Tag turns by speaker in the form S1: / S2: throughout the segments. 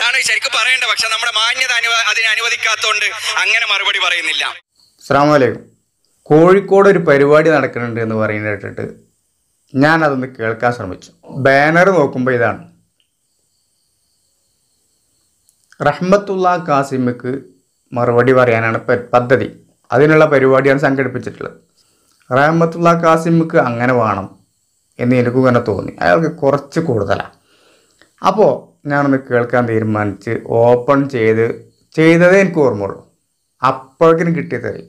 S1: ഇതാണ് ശരിക്കും പറയേണ്ടത് പക്ഷെ നമ്മുടെ മാന്യത അനുവ അതിനെ അനുവദിക്കാത്തതുകൊണ്ട് അങ്ങനെ മറുപടി പറയുന്നില്ല
S2: അസ്സാമലൈക്കും കോഴിക്കോട് ഒരു പരിപാടി നടക്കുന്നുണ്ട് എന്ന് പറയുന്നത് കേട്ടിട്ട് ഞാൻ അതൊന്ന് കേൾക്കാൻ ശ്രമിച്ചു ബാനർ നോക്കുമ്പോൾ ഇതാണ് റഹ്മത്തുള്ള കാസിമിക്ക് മറുപടി പറയാനാണ് പ- പദ്ധതി അതിനുള്ള പരിപാടിയാണ് സംഘടിപ്പിച്ചിട്ടുള്ളത് റഹ്മത്തുള്ള കാസിമിക്ക് അങ്ങനെ വേണം എന്ന് എനിക്ക് ഇങ്ങനെ തോന്നി അയാൾക്ക് കുറച്ച് കൂടുതലാണ് അപ്പോൾ ഞാനൊന്ന് കേൾക്കാൻ തീരുമാനിച്ച് ഓപ്പൺ ചെയ്ത് ചെയ്തതേ എനിക്ക് ഓർമ്മയുള്ളൂ അപ്പോഴേക്കിനും കിട്ടിയ തെറി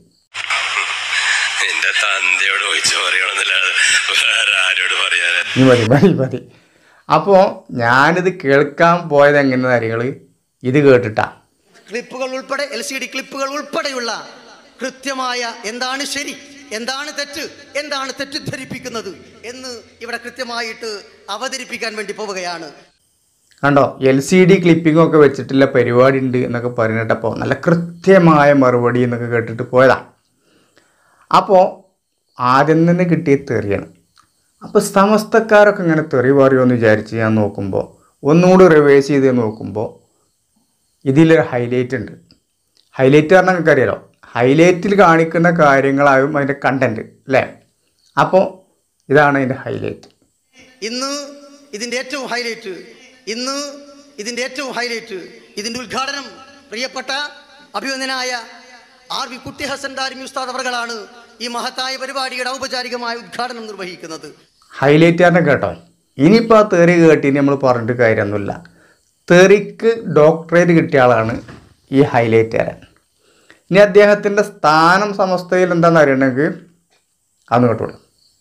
S3: എന്റെ തന്തയോട് ചോദിച്ചു പറയണമെന്നില്ലാതെ വേറെ ആരോട് പറയാനാ
S2: ഈ മതി മതി മതി അപ്പോൾ ഞാനിത് കേൾക്കാൻ പോയത് എങ്ങനെയെന്ന് അറിയങ്ങൾ ഇത് കേട്ടിട്ടാ
S4: ക്ലിപ്പുകൾ ഉൾപ്പെടെ എൽ സി ഡി ക്ലിപ്പുകൾ ഉൾപ്പെടെയുള്ള കൃത്യമായ എന്താണ് ശരി എന്താണ് തെറ്റ് എന്താണ് തെറ്റിദ്ധരിപ്പിക്കുന്നത് എന്ന് ഇവിടെ കൃത്യമായിട്ട് അവതരിപ്പിക്കാൻ വേണ്ടി പോവുകയാണ്
S2: കണ്ടോ എൽ സി ഡി ക്ലിപ്പിംഗ് ഒക്കെ വെച്ചിട്ടുള്ള പരിപാടി ഉണ്ട് എന്നൊക്കെ പറഞ്ഞിട്ടപ്പോൾ നല്ല കൃത്യമായ മറുപടി എന്നൊക്കെ കേട്ടിട്ട് പോയതാ അപ്പോൾ ആദ്യം തന്നെ കിട്ടിയ തെറിയാണ് അപ്പോൾ സമസ്തക്കാരൊക്കെ ഇങ്ങനെ തെറി പറയുമെന്ന് വിചാരിച്ച് ഞാൻ നോക്കുമ്പോൾ ഒന്നുകൂടി റിവേഴ്സ് ചെയ്ത് നോക്കുമ്പോൾ ഇതിലൊരു ഹൈലൈറ്റ് ഉണ്ട് ഹൈലൈറ്റ് പറഞ്ഞാൽ നിങ്ങൾക്ക് അറിയാലോ ഹൈലൈറ്റിൽ കാണിക്കുന്ന കാര്യങ്ങളായും അതിൻ്റെ കണ്ടൻറ്റ് അല്ലേ അപ്പോൾ ഇതാണ് അതിൻ്റെ ഹൈലൈറ്റ്
S4: ഇന്ന് ഇതിൻ്റെ ഏറ്റവും ഹൈലൈറ്റ് ഇന്ന് ഇതിൻ്റെ ഏറ്റവും ഹൈലൈറ്റ് ഇതിൻ്റെ ഉദ്ഘാടനം പ്രിയപ്പെട്ട അഭിനന്ദനായ ആർ വി കുട്ടി ഹസൻ ദാരിമി ഉസ്താദ് അവർകളാണ് ഈ മഹത്തായ പരിപാടിയുടെ ഔപചാരികമായ ഉദ്ഘാടനം നിർവഹിക്കുന്നത്
S2: ഹൈലൈറ്റ് കാരണം കേട്ടോ ഇനിയിപ്പോൾ ആ തെറി കേട്ടിനി നമ്മൾ പറഞ്ഞിട്ട് കാര്യമൊന്നുമില്ല തെറിക്ക് ഡോക്ടറേറ്റ് കിട്ടിയ ആളാണ് ഈ ഹൈലൈറ്റ് തരാൻ ഇനി അദ്ദേഹത്തിൻ്റെ സ്ഥാനം സമസ്തയിൽ എന്താണെന്ന് അറിയണമെങ്കിൽ അന്ന് കേട്ടോളൂ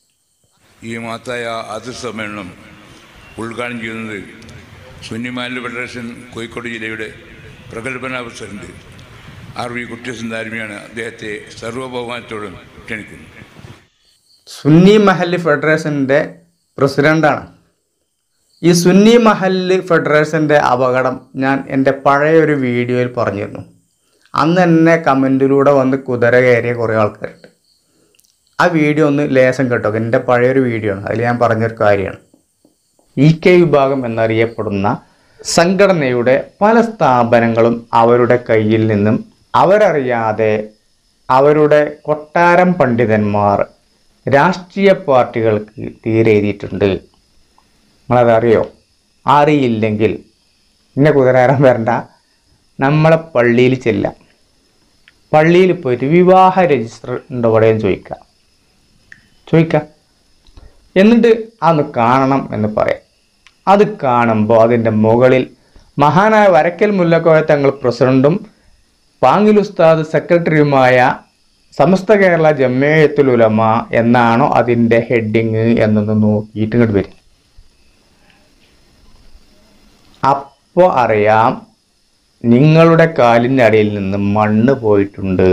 S5: ഈ മഹത്തായ ആദ്യ സമ്മേളനം ഉദ്ഘാടനം ചെയ്യുന്നത് സുന്നിമാലി ഫെഡറേഷൻ കോഴിക്കോട് ജില്ലയുടെ പ്രഗത്ഭനാ പ്രസിഡന്റ് ആർ വി കുട്ടിയസൻ ദാരിമിയാണ് അദ്ദേഹത്തെ സർവ്വബഹുമാനത്തോടും ക്ഷണിക്കുന്നു
S2: സുന്നി മഹല്ല് ഫെഡറേഷൻ്റെ പ്രസിഡൻ്റാണ് ഈ സുന്നി മഹല്ല് ഫെഡറേഷൻ്റെ അപകടം ഞാൻ എൻ്റെ പഴയ ഒരു വീഡിയോയിൽ പറഞ്ഞിരുന്നു അന്ന് എന്നെ കമൻറ്റിലൂടെ വന്ന് കുതിര കയറിയ കുറേ ആൾക്കാരുണ്ട് ആ വീഡിയോ ഒന്ന് ലേശം കേട്ടോ എൻ്റെ പഴയൊരു വീഡിയോ ആണ് അതിൽ ഞാൻ പറഞ്ഞൊരു കാര്യമാണ് ഇ കെ വിഭാഗം എന്നറിയപ്പെടുന്ന സംഘടനയുടെ പല സ്ഥാപനങ്ങളും അവരുടെ കയ്യിൽ നിന്നും അവരറിയാതെ അവരുടെ കൊട്ടാരം പണ്ഡിതന്മാർ രാഷ്ട്രീയ പാർട്ടികൾക്ക് തീരെഴുതിയിട്ടുണ്ട് നിങ്ങളതറിയോ അറിയില്ലെങ്കിൽ ഇന്നെ കുതിരാരം വരണ്ട നമ്മളെ പള്ളിയിൽ ചെല്ലാം പള്ളിയിൽ പോയിട്ട് വിവാഹ രജിസ്റ്റർ ഉണ്ടോ ഇവിടെയും ചോദിക്കാം ചോദിക്കാം എന്നിട്ട് അതൊന്ന് കാണണം എന്ന് പറയാം അത് കാണുമ്പോൾ അതിൻ്റെ മുകളിൽ മഹാനായ വരക്കൽ മുല്ലക്കോയ തങ്ങൾ പ്രസിഡന്റും പാങ്ങിൽ ഉസ്താദ് സെക്രട്ടറിയുമായ സമസ്ത കേരള ജമ്മയത്തുൽ ഉലമ എന്നാണോ അതിൻ്റെ ഹെഡിങ് എന്നൊന്ന് നോക്കിയിട്ട് ഇങ്ങോട്ട് വരും അപ്പോൾ അറിയാം നിങ്ങളുടെ കാലിൻ്റെ അടിയിൽ നിന്ന് മണ്ണ് പോയിട്ടുണ്ട്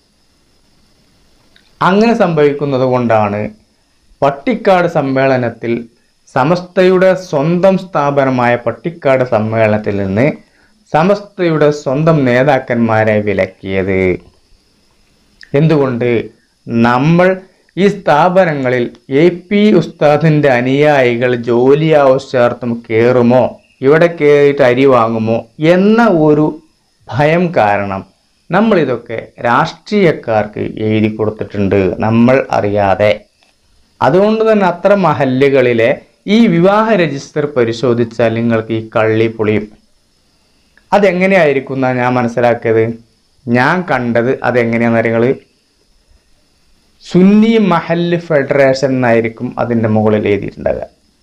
S2: അങ്ങനെ സംഭവിക്കുന്നത് കൊണ്ടാണ് പട്ടിക്കാട് സമ്മേളനത്തിൽ സമസ്തയുടെ സ്വന്തം സ്ഥാപനമായ പട്ടിക്കാട് സമ്മേളനത്തിൽ നിന്ന് സമസ്തയുടെ സ്വന്തം നേതാക്കന്മാരെ വിലക്കിയത് എന്തുകൊണ്ട് നമ്മൾ ഈ സ്ഥാപനങ്ങളിൽ എ പി ഉസ്താദിൻ്റെ അനുയായികൾ ജോലി ആവശ്യാർത്ഥം കയറുമോ ഇവിടെ കയറിയിട്ട് അരി വാങ്ങുമോ എന്ന ഒരു ഭയം കാരണം നമ്മൾ ഇതൊക്കെ രാഷ്ട്രീയക്കാർക്ക് എഴുതി കൊടുത്തിട്ടുണ്ട് നമ്മൾ അറിയാതെ അതുകൊണ്ട് തന്നെ അത്ര മഹല്ലുകളിലെ ഈ വിവാഹ രജിസ്റ്റർ പരിശോധിച്ചാൽ നിങ്ങൾക്ക് ഈ കള്ളി പൊളിയും അതെങ്ങനെയായിരിക്കും എന്നാണ് ഞാൻ മനസ്സിലാക്കിയത് ഞാൻ കണ്ടത് അതെങ്ങനെയാണെന്ന് നിങ്ങൾ സുന്നി മഹല്ല് ഫെഡറേഷൻ എന്നായിരിക്കും അതിൻ്റെ മുകളിൽ എഴുതിയിട്ടുണ്ടാകുക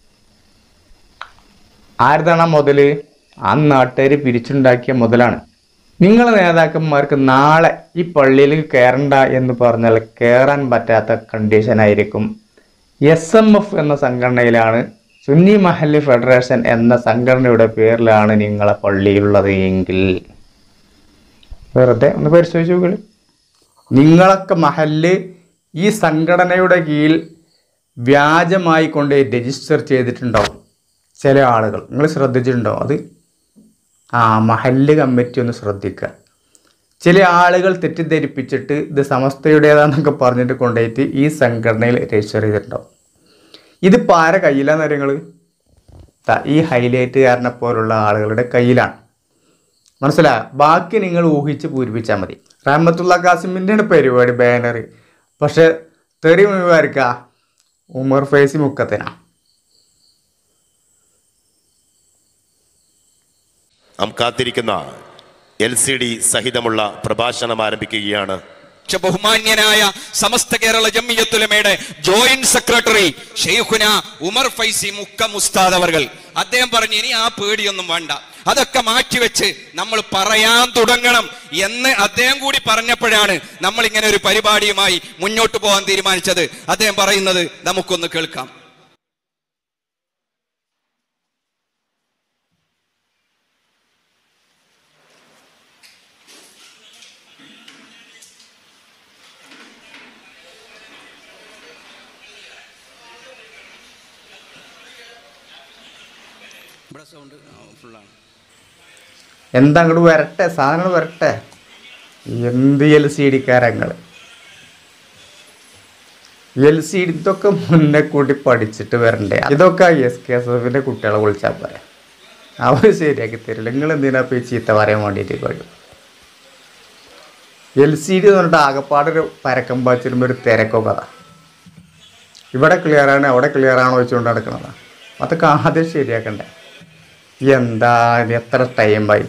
S2: ആരതാണ് ആ മുതല് ആ നാട്ടുകാർ പിരിച്ചുണ്ടാക്കിയ മുതലാണ് നിങ്ങളെ നേതാക്കന്മാർക്ക് നാളെ ഈ പള്ളിയിൽ കയറണ്ട എന്ന് പറഞ്ഞാൽ കയറാൻ പറ്റാത്ത കണ്ടീഷൻ ആയിരിക്കും എസ് എം എഫ് എന്ന സംഘടനയിലാണ് സുന്നി മഹല്ല് ഫെഡറേഷൻ എന്ന സംഘടനയുടെ പേരിലാണ് നിങ്ങളെ പള്ളിയുള്ളത് എങ്കിൽ വെറുതെ ഒന്ന് പരിശോധിച്ച് നോക്കുക നിങ്ങളൊക്കെ മഹല്ല് ഈ സംഘടനയുടെ കീഴിൽ വ്യാജമായി കൊണ്ട് രജിസ്റ്റർ ചെയ്തിട്ടുണ്ടാവും ചില ആളുകൾ നിങ്ങൾ ശ്രദ്ധിച്ചിട്ടുണ്ടോ അത് ആ മഹല്ല് കമ്മിറ്റി ഒന്ന് ശ്രദ്ധിക്കുക ചില ആളുകൾ തെറ്റിദ്ധരിപ്പിച്ചിട്ട് ഇത് സമസ്തയുടേതാന്നൊക്കെ പറഞ്ഞിട്ട് കൊണ്ടുപോയിട്ട് ഈ സംഘടനയിൽ രജിസ്റ്റർ ചെയ്തിട്ടുണ്ടാവും ഇതിപ്പോൾ ആരെ കയ്യിലാന്ന് നിങ്ങൾ ഈ ഹൈലൈറ്റ് കാരനെ പോലുള്ള ആളുകളുടെ കയ്യിലാണ് മനസ്സിലായോ ബാക്കി നിങ്ങൾ ഊഹിച്ച് പൂരിപ്പിച്ചാൽ മതി റഹ്മത്തുള്ള കാസിമിൻ്റെയാണ് പരിപാടി ബാനർ പക്ഷെ തെറി മുഴുവായിരിക്ക ഉമർ ഫൈസി മുക്കത്തിനാ
S6: നാം കാത്തിരിക്കുന്ന എൽ സി ഡി സഹിതമുള്ള പ്രഭാഷണം ആരംഭിക്കുകയാണ്
S1: പക്ഷെ ബഹുമാന്യനായ സമസ്ത കേരള ജമ്മിയത്തുലമയുടെ ജോയിന്റ് സെക്രട്ടറി ഷെയ്ഖുന ഉമർ ഫൈസി മുക്ക മുസ്താദ് അവർകൾ അദ്ദേഹം പറഞ്ഞു ഇനി ആ പേടിയൊന്നും വേണ്ട അതൊക്കെ മാറ്റിവെച്ച് നമ്മൾ പറയാൻ തുടങ്ങണം എന്ന് അദ്ദേഹം കൂടി പറഞ്ഞപ്പോഴാണ് നമ്മൾ ഇങ്ങനെ ഒരു പരിപാടിയുമായി മുന്നോട്ട് പോകാൻ തീരുമാനിച്ചത് അദ്ദേഹം പറയുന്നത് നമുക്കൊന്ന് കേൾക്കാം ഇവിടെ സൗണ്ട് ഫുള്ളാണ്
S2: എന്താ അങ്ങോട്ട് വരട്ടെ സാധനങ്ങൾ വരട്ടെ എന്ത് എൽ സി ഡിക്കാരങ്ങൾ എൽ സി ഡി ഇതൊക്കെ മുന്നേ കൂട്ടി പഠിച്ചിട്ട് വരണ്ടേ ഇതൊക്കെ എസ് കെ എസ് എഫിൻ്റെ കുട്ടികളെ വിളിച്ചാൽ പോരെ അവർ ശരിയാക്കി തരില്ല നിങ്ങൾ എന്തിനാ പോയി ചീത്ത പറയാൻ വേണ്ടിയിട്ട് കഴിയും എൽ സി ഡി എന്ന് പറഞ്ഞിട്ട് ആകപ്പാടൊരു പരക്കം പാച്ചിരുമ്പോൾ ഒരു തിരക്കോ കഥ ഇവിടെ ക്ലിയറാണ് അവിടെ ക്ലിയറാണോ വെച്ചുകൊണ്ട് നടക്കണതാ അതൊക്കെ ആദ്യം ശരിയാക്കണ്ടേ എന്താ ഇത് എത്ര ടൈമായി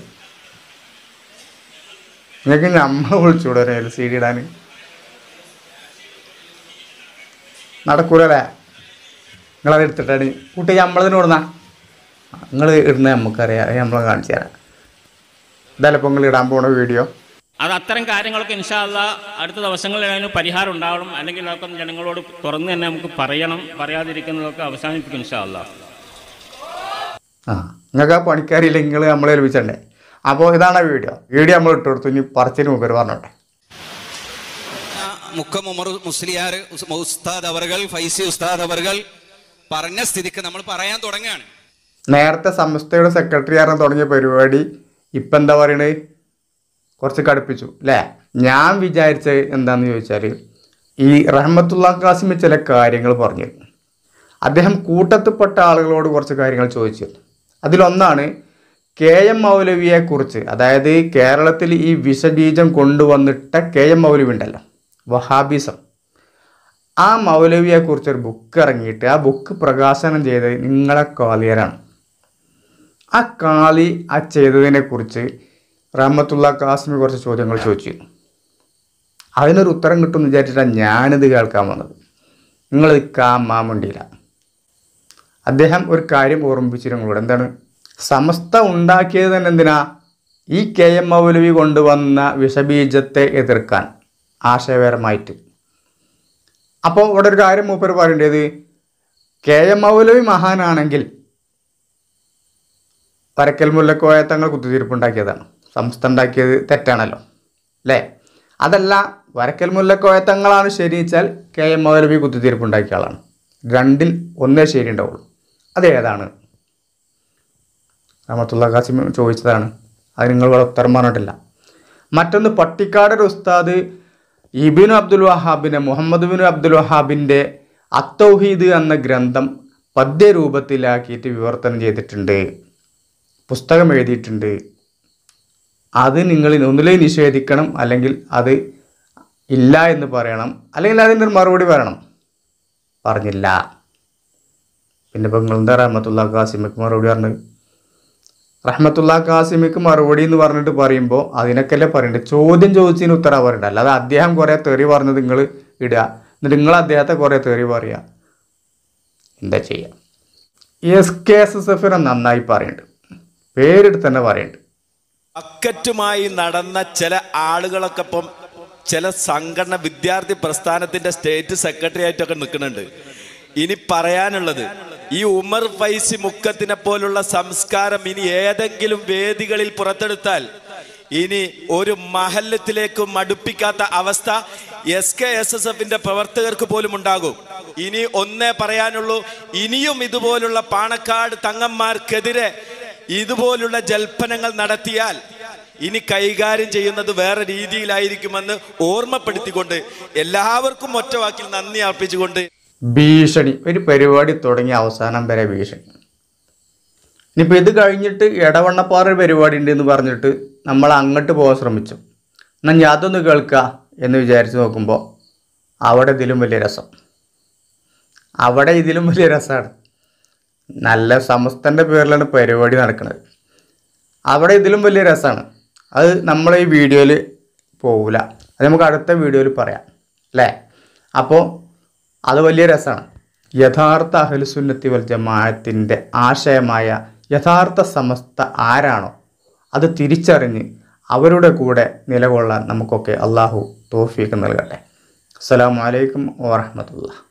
S2: നിങ്ങൾക്ക് നമ്മൾ വിളിച്ചുകൂടെ ഒരു എൽ സി ഡി ഇടാൻ നടക്കൂലല്ലേ നിങ്ങളത് എടുത്തിട്ടാണ് കുട്ടി നമ്മളതിന് കൊടുന്നാ നിങ്ങൾ ഇടുന്നത് നമുക്കറിയാം അത് നമ്മൾ കാണിച്ചു തരാം ഇതല്ല ഇപ്പോൾ നിങ്ങൾ ഇടാൻ പോണ വീഡിയോ
S7: അത് അത്തരം കാര്യങ്ങളൊക്കെ ഇൻഷാല്ല അടുത്ത ദിവസങ്ങളിൽ അതിന് പരിഹാരം ഉണ്ടാവണം അല്ലെങ്കിൽ അതൊക്കെ ജനങ്ങളോട് തുറന്ന് തന്നെ നമുക്ക് പറയണം പറയാതിരിക്കുന്നതൊക്കെ അവസാനിപ്പിക്കും ഇൻഷാല്ല
S2: ആ നിങ്ങൾക്ക് ആ പണിക്കാരില്ല നിങ്ങൾ നമ്മളെ ഏൽപ്പിച്ചണ്ടേ അപ്പോൾ ഇതാണ് വീഡിയോ വീഡിയോ നമ്മൾ ഇട്ട് കൊടുത്തു ഇനി പറച്ചിന് മുമ്പ് പറഞ്ഞോട്ടെ
S1: മുക്കം ഉമർ മുസ്ലിയാർ ഉസ്താദ് അവർകൾ ഫൈസി ഉസ്താദ് അവർകൾ പറഞ്ഞ സ്ഥിതിക്ക് നമ്മൾ പറയാൻ തുടങ്ങുകയാണ്
S2: നേരത്തെ സംസ്ഥയുടെ സെക്രട്ടറി ആയിരുന്നു തുടങ്ങിയ പരിപാടി ഇപ്പം എന്താ പറയണത് കുറച്ച് കടുപ്പിച്ചു അല്ലേ ഞാൻ വിചാരിച്ചത് എന്താണെന്ന് ചോദിച്ചാൽ ഈ റഹ്മത്തുള്ള കാസിമി ചില കാര്യങ്ങൾ പറഞ്ഞു അദ്ദേഹം കൂട്ടത്തിൽപ്പെട്ട ആളുകളോട് കുറച്ച് കാര്യങ്ങൾ ചോദിച്ചു അതിലൊന്നാണ് കെ എം മൗലവിയെക്കുറിച്ച് അതായത് കേരളത്തിൽ ഈ വിഷബീജം കൊണ്ടുവന്നിട്ട കെ എം മൗലവി ഉണ്ടല്ലോ വഹാബിസം ആ മൗലവിയെക്കുറിച്ച് ഒരു ബുക്ക് ഇറങ്ങിയിട്ട് ആ ബുക്ക് പ്രകാശനം ചെയ്തത് നിങ്ങളെ കാളിയരാണ് ആ കാളി ആ ചെയ്തതിനെ കുറിച്ച് റഹ്മത്തുള്ള കാസ്മി കുറച്ച് ചോദ്യങ്ങൾ ചോദിച്ചിരുന്നു അതിനൊരു ഉത്തരം കിട്ടുമെന്ന് വിചാരിച്ചിട്ടാണ് ഞാനിത് കേൾക്കാൻ വന്നത് നിങ്ങളിത് കാമാൻ വേണ്ടിയില്ല അദ്ദേഹം ഒരു കാര്യം ഓർമ്മിപ്പിച്ചിരുന്നു നിങ്ങളോട് എന്താണ് സമസ്ത ഉണ്ടാക്കിയത് തന്നെ എന്തിനാ ഈ കെ എം മൗലവി കൊണ്ടുവന്ന വിഷബീജത്തെ എതിർക്കാൻ ആശയപരമായിട്ട് അപ്പോൾ ഇവിടെ ഒരു കാര്യം മൂപ്പർ പറയേണ്ടത് കെ എം മൗലവി മഹാനാണെങ്കിൽ പരക്കൽ മുല്ലക്കോയ തങ്ങൾ കുത്തിത്തീർപ്പുണ്ടാക്കിയതാണ് സംസ്ഥ ഉണ്ടാക്കിയത് തെറ്റാണല്ലോ അല്ലേ അതല്ല വരക്കൽ മുല്ലക്കോയ തങ്ങളാണ് ശരി വെച്ചാൽ കെ എം മൗലവി കുത്തിത്തീർപ്പുണ്ടാക്കിയ ആളാണ് രണ്ടിൽ ഒന്നേ ശരി ഉണ്ടാവുള്ളൂ അതേതാണ് റഹമത്തുള്ള കാസിം ചോദിച്ചതാണ് അത് നിങ്ങൾ ഇവിടെ ഉത്തരം പറഞ്ഞിട്ടില്ല മറ്റൊന്ന് പട്ടിക്കാട് ഒരു ഉസ്താദ് ഇബിനു അബ്ദുൽ വഹാബിനെ മുഹമ്മദ് ബിനു അബ്ദുൽ വഹാബിൻ്റെ അത്തൗഹീദ് എന്ന ഗ്രന്ഥം പദ്യരൂപത്തിലാക്കിയിട്ട് വിവർത്തനം ചെയ്തിട്ടുണ്ട് പുസ്തകം എഴുതിയിട്ടുണ്ട് അത് നിങ്ങൾ ഒന്നിലേ നിഷേധിക്കണം അല്ലെങ്കിൽ അത് ഇല്ല എന്ന് പറയണം അല്ലെങ്കിൽ അതിൻ്റെ ഒരു മറുപടി പറയണം പറഞ്ഞില്ല പിന്നെ ഇപ്പം നിങ്ങൾ എന്താ റഹ്മത്തുള്ള കാസിമിക്ക് മറുപടി പറഞ്ഞത് റഹ്മത്തുള്ള കാസിമിക്ക് മറുപടി എന്ന് പറഞ്ഞിട്ട് പറയുമ്പോൾ അതിനൊക്കെയല്ലേ പറയണ്ടത് ചോദ്യം ചോദിച്ചതിന് ഉത്തരം പറയണ്ട അല്ലാതെ അദ്ദേഹം കുറേ തെറി പറഞ്ഞത് നിങ്ങൾ ഇടുക എന്നിട്ട് നിങ്ങൾ അദ്ദേഹത്തെ കുറേ തെറി പറയുക എന്താ ചെയ്യുക എസ് കെ എസ് എസ് എഫിനെ നന്നായി പറയുന്നുണ്ട് പേരെടുത്ത് തന്നെ പറയുന്നുണ്ട്
S8: ബക്കറ്റുമായി നടന്ന ചില ആളുകളൊക്കെ ഇപ്പം ചില സംഘടന വിദ്യാർത്ഥി പ്രസ്ഥാനത്തിന്റെ സ്റ്റേറ്റ് സെക്രട്ടറി ആയിട്ടൊക്കെ നിൽക്കുന്നുണ്ട് ഇനി പറയാനുള്ളത് ഈ ഉമർ ഫൈസി മുക്കത്തിനെ പോലുള്ള സംസ്കാരം ഇനി ഏതെങ്കിലും വേദികളിൽ പുറത്തെടുത്താൽ ഇനി ഒരു മഹല്ലത്തിലേക്ക് മടുപ്പിക്കാത്ത അവസ്ഥ എസ് കെ എസ് എസ് എഫിന്റെ പ്രവർത്തകർക്ക് പോലും ഉണ്ടാകും ഇനി ഒന്നേ പറയാനുള്ളൂ ഇനിയും ഇതുപോലുള്ള പാണക്കാട് തങ്ങന്മാർക്കെതിരെ ഇതുപോലുള്ള ജൽപ്പനങ്ങൾ നടത്തിയാൽ ഇനി കൈകാര്യം ചെയ്യുന്നത് വേറെ രീതിയിലായിരിക്കുമെന്ന് ഓർമ്മപ്പെടുത്തിക്കൊണ്ട് എല്ലാവർക്കും ഒറ്റവാക്കിൽ നന്ദി അർപ്പിച്ചുകൊണ്ട്
S2: ഭീഷണി ഒരു പരിപാടി തുടങ്ങി അവസാനം വരെ ഭീഷണി ഇനിയിപ്പോൾ ഇത് കഴിഞ്ഞിട്ട് ഇടവണ്ണപ്പാറ പരിപാടി ഉണ്ട് എന്ന് പറഞ്ഞിട്ട് നമ്മൾ അങ്ങോട്ട് പോകാൻ ശ്രമിച്ചു എന്നാൽ ഞാൻ അതൊന്ന് കേൾക്കുക എന്ന് വിചാരിച്ച് നോക്കുമ്പോൾ അവിടെ ഇതിലും വലിയ രസം അവിടെ ഇതിലും വലിയ രസമാണ് നല്ല സമസ്തൻ്റെ പേരിലാണ് പരിപാടി നടക്കുന്നത് അവിടെ ഇതിലും വലിയ രസമാണ് അത് നമ്മൾ ഈ വീഡിയോയിൽ പോവില്ല അത് നമുക്ക് അടുത്ത വീഡിയോയിൽ പറയാം അല്ലേ അപ്പോൾ അത് വലിയ രസമാണ് യഥാർത്ഥ അഹലുസുന്നത്തി വൽ ജമാഅത്തിൻ്റെ ആശയമായ യഥാർത്ഥ സമസ്ത ആരാണോ അത് തിരിച്ചറിഞ്ഞ് അവരുടെ കൂടെ നിലകൊള്ളാൻ നമുക്കൊക്കെ അള്ളാഹു തോഫീക്ക് നൽകട്ടെ അസ്സലാമു അലൈക്കും വാഹമത്തുള്ള